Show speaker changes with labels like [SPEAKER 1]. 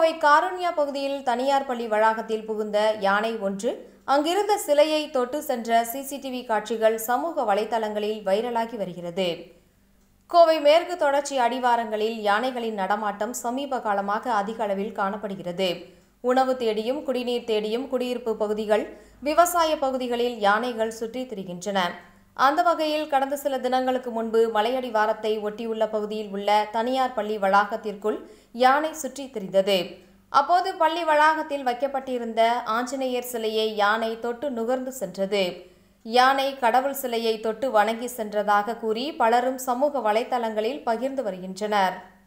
[SPEAKER 1] கோவை காருண்யா பகுதியில் தனியார் பள்ளி வளாகத்தில் புகுந்த யானை ஒன்று அங்கிருந்த சிலையை தொட்டு சென்ற சிசிடிவி காட்சிகள் சமூக வலைதளங்களில் வைரலாகி வருகிறது கோவை மேற்கு தொடர்ச்சி அடிவாரங்களில் யானைகளின் நடமாட்டம் சமீப காலமாக அதிக அளவில் காணப்படுகிறது உணவு தேடியும் குடிநீர் தேடியும் குடியிருப்பு பகுதிகள் விவசாய பகுதிகளில் யானைகள் சுற்றித் திரிகின்றன அந்த வகையில் கடந்த சில தினங்களுக்கு முன்பு மலையடிவாரத்தை ஒட்டியுள்ள பகுதியில் உள்ள தனியார் பள்ளி வளாகத்திற்குள் யானை சுற்றித் திரிந்தது அப்போது பள்ளி வளாகத்தில் வைக்கப்பட்டிருந்த ஆஞ்சநேயர் சிலையை யானை தொட்டு நுகர்ந்து சென்றது யானை கடவுள் சிலையை தொட்டு வணங்கி சென்றதாக கூறி பலரும் சமூக வலைதளங்களில் பகிர்ந்து வருகின்றனர்